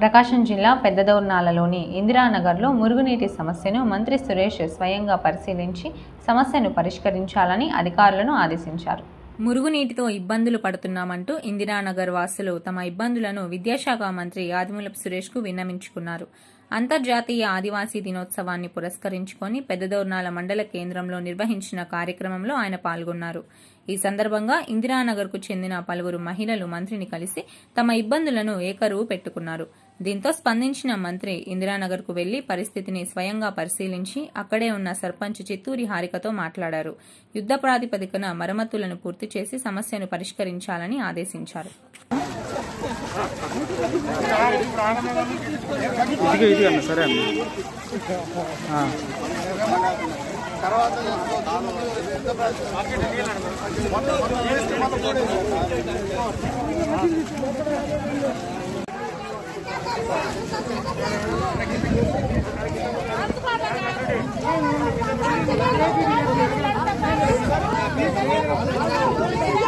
ప్రకాశం జిల్లా పెద్దదౌర్నాలలోని ఇందిరానగర్లో మురుగునీటి సమస్యను మంత్రి సురేష్ స్వయంగా పరిశీలించి సమస్యను పరిష్కరించాలని అధికారులను ఆదేశించారు మురుగునీటితో ఇబ్బందులు పడుతున్నామంటూ ఇందిరానగర్ వాసులు తమ ఇబ్బందులను విద్యాశాఖ మంత్రి ఆదిమూలపు సురేష్కు విన్నవించుకున్నారు అంతర్జాతీయ ఆదివాసీ దినోత్సవాన్ని పురస్కరించుకొని పెద్దదౌర్నాల మండల కేంద్రంలో నిర్వహించిన కార్యక్రమంలో ఆయన పాల్గొన్నారు ఈ సందర్భంగా ఇందిరానగర్కు చెందిన పలువురు మహిళలు మంత్రిని కలిసి తమ ఇబ్బందులను ఏకరువు పెట్టుకున్నారు దీంతో స్పందించిన మంత్రి ఇందిరానగర్కు వెళ్లి పరిస్థితిని స్వయంగా పరిశీలించి అక్కడే ఉన్న సర్పంచ్ చిత్తూరి హారికతో మాట్లాడారు యుద్ధ ప్రాతిపదికన మరమ్మతులను పూర్తి చేసి సమస్యను పరిష్కరించాలని ఆదేశించారు ఇదిగో ఇది అన్న సరే అన్న ఆ. Thank you.